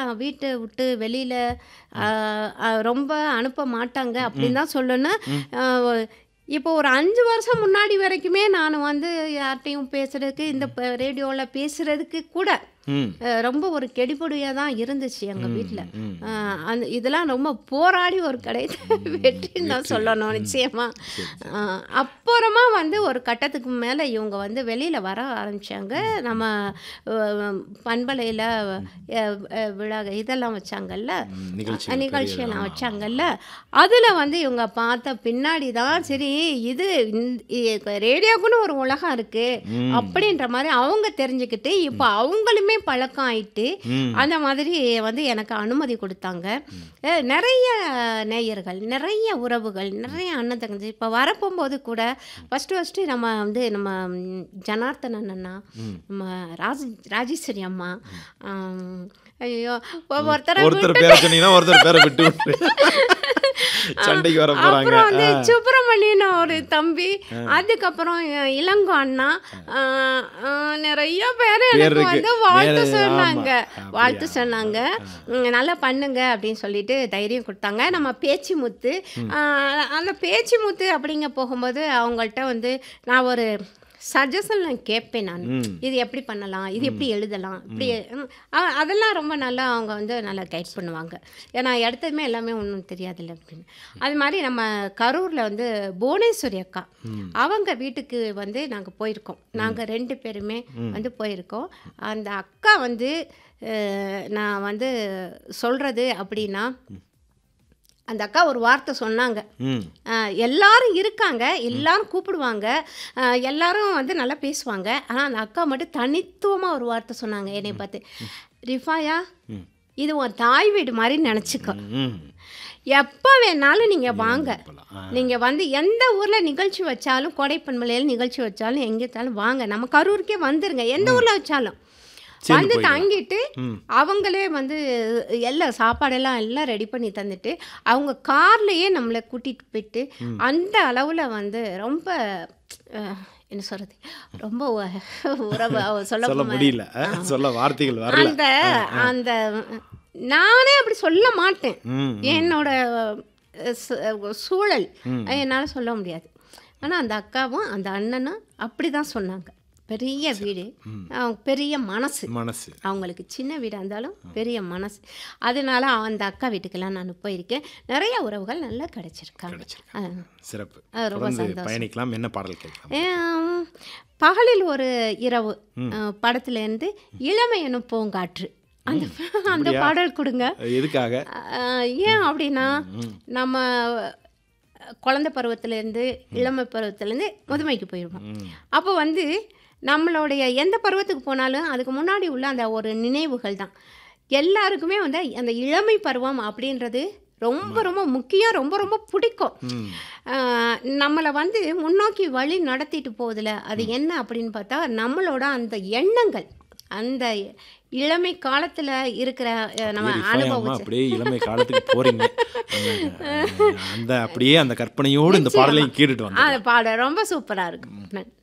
வீட்டை விட்டு வெளியில் ரொம்ப அனுப்ப மாட்டாங்க அப்படின்னு தான் சொல்லணும் அஹ், இப்போ ஒரு அஞ்சு வருஷம் முன்னாடி வரைக்குமே நான் வந்து யார்கிட்டையும் பேசுறதுக்கு இந்த ரேடியோவில் பேசுறதுக்கு கூட ம் அஹ், ரொம்ப ஒரு கெடிபடியாக தான் இருந்துச்சு எங்கள் வீட்டில் ம் அந்த இதெல்லாம் ரொம்ப போராடி ஒரு கடை வெற்றின்னு தான் சொல்லணும் நிச்சயமா அஹ், அப்புறமா வந்து ஒரு கட்டத்துக்கு மேலே இவங்க வந்து வெளியில் வர ஆரம்பிச்சாங்க நம்ம பண்பலையில் விழா இதெல்லாம் வச்சாங்கல்ல ம், நிகழ்ச்சி நிகழ்ச்சியெல்லாம் வச்சாங்கல்ல அதில் வந்து இவங்க பார்த்த பின்னாடி தான் சரி இது ரேடியோக்குன்னு ஒரு உலகம் இருக்குது அப்படின்ற மாதிரி அவங்க தெரிஞ்சுக்கிட்டு இப்போ அவங்களுமே பழக்கம் ஆயிட்டு ம் அந்த மாதிரி வந்து எனக்கு அனுமதி கொடுத்தாங்க அஹ் நிறைய நேயர்கள் நிறைய உறவுகள் நிறைய அண்ணன் தங்கச்சி இப்போ வரப்போகும்போது கூட ஃபஸ்ட்டு ஃபஸ்ட்டு நம்ம வந்து நம்ம ம், ஜனார்த்தனன் அண்ணா நம்ம ராஜ ராஜேஸ்வரி அம்மா ஆம், ஐயோ ஒவ்வொருத்தரை ஒருத்தர் பேரை சொன்னீங்கன்னா ஒருத்தர் பேரை விட்டு விட்டு சண்டைக்கு வர போறாங்க அப்புறம் வந்து சுப்பிரமணியன் ஒரு தம்பி அதுக்கப்புறம் இ- இளங்கோ அண்ணா ஆஹ் ஆஹ் நிறைய பேர் எனக்கு இருக்கு. வந்து வாழ்த்து வேற- சொன்னாங்க ஆமா. வாழ்த்து சொன்னாங்க உம், நல்லா பண்ணுங்க அப்படின்னு சொல்லிட்டு தைரியம் கொடுத்தாங்க நம்ம பேச்சு முத்து ஆஹ் அந்த பேச்சு முத்து அப்படிங்க போகும்போது அவங்கள்ட்ட வந்து நான் ஒரு சஜஷன் நான் கேட்பேன் நான் ம். இது எப்படி பண்ணலாம் இது எப்படி எழுதலாம் இப்படி ம், அ- அதெல்லாம் ரொம்ப நல்லா அவங்க வந்து நல்லா கைட் பண்ணுவாங்க ஏன்னா எடுத்ததுமே எல்லாமே ஒன்றும் தெரியாதுல்ல அப்படின்னு அது மாதிரி நம்ம கரூரில் வந்து புவனேஸ்வரி அக்கா அவங்க வீட்டுக்கு வந்து நாங்கள் போயிருக்கோம் நாங்கள் ரெண்டு பேருமே வந்து போயிருக்கோம் அந்த அக்கா வந்து அஹ், நான் வந்து சொல்கிறது அப்படின்னா அந்த அக்கா ஒரு வார்த்தை சொன்னாங்க ம் ஆஹ் எல்லாரும் இருக்காங்க எல்லாரும் கூப்பிடுவாங்க ஆஹ் எல்லாரும் வந்து நல்லா பேசுவாங்க ஆனால் அந்த அக்கா மட்டும் தனித்துவமாக ஒரு வார்த்தை சொன்னாங்க என்னை பார்த்து ரிஃபாயா இது உன் தாய் வீடு மாதிரி நினச்சிக்கோ ம் எப்போ வேணாலும் நீங்கள் வாங்க போலாம். ஆ. நீங்கள் வந்து எந்த ஊரில் நிகழ்ச்சி வச்சாலும் கோடைப்பண்மலையில் நிகழ்ச்சி வச்சாலும் எங்கே வச்சாலும் வாங்க நம்ம கரூருக்கே வந்துருங்க எந்த ஊரில் வச்சாலும் சேர்ந்து வந்து போய்க்கலாம். தங்கிட்டு ம். அவங்களே வந்து எல்லாம் சாப்பாடெல்லாம் எல்லாம் ரெடி பண்ணி தந்துட்டு அவங்க கார்லயே நம்மளை கூட்டிட்டு போயிட்டு அந்த அளவுல வந்து ரொம்ப அஹ், என்ன சொல்றது ரொம்ப உ- உறவு அவ சொல்ல சொல்ல போமா- முடியல அஹ், சொல்ல வார்த்தைகள் வரல அந்த அந்த நானே அப்படி சொல்ல மாட்டேன் ம் என்னோட அஹ், சு- சூழல் என்னால் சொல்ல முடியாது ஆனால் அந்த அக்காவும் அந்த அண்ணனும் அப்படி தான் சொன்னாங்க பெரிய வீடு அவங்க பெரிய மனசு மனசு அவங்களுக்கு சின்ன வீடாக இருந்தாலும் பெரிய மனசு அதனால அந்த அக்கா வீட்டுக்கெல்லாம் நான் போயிருக்கேன் நிறைய உறவுகள் நல்லா கிடைச்சிருக்காங்க ஆ. சிறப்பு ஆ, ரொம்ப தொடர்ந்து சந்தோஷம். பயணிக்கலாம் என்ன பாடல் கேட்கலாம் ஆம், பகலில் ஒரு இரவு அஹ், படத்துல இருந்து இளமை எனும் பூங்காற்று அந்த அந்த பாடல் கொடுங்க எதுக்காக அஹ், ஏன் அப்படின்னா நம்ம குழந்தை பருவத்திலேருந்து இளமை பருவத்திலேருந்து முதுமைக்கு போயிடுவோம் அப்போ வந்து நம்மளுடைய எந்த பருவத்துக்கு போனாலும் அதுக்கு முன்னாடி உள்ள அந்த ஒரு நினைவுகள் தான் எல்லாருக்குமே வந்து அந்த இளமை பருவம் அப்படின்றது ரொம்ப ரொம்ப முக்கியம் ரொம்ப ரொம்ப பிடிக்கும் ம் ஆஹ் நம்மளை வந்து முன்னோக்கி வழி நடத்திட்டு போகுதுல அது என்ன அப்படின்னு பார்த்தா நம்மளோட அந்த எண்ணங்கள் அந்த இளமை காலத்தில் இருக்கிற அஹ், நம்ம ரிஃபாய் அம்மா அனுபவிச்ச அப்படியே இளமை காலத்துக்கு போறீங்க அந்த- அந்த அப்படியே அந்த கற்பனையோடு இந்த பாடலையும் கேட்டுட்டு வந்தோம் அந்த பாடம் ரொம்ப சூப்பராக இருக்கும்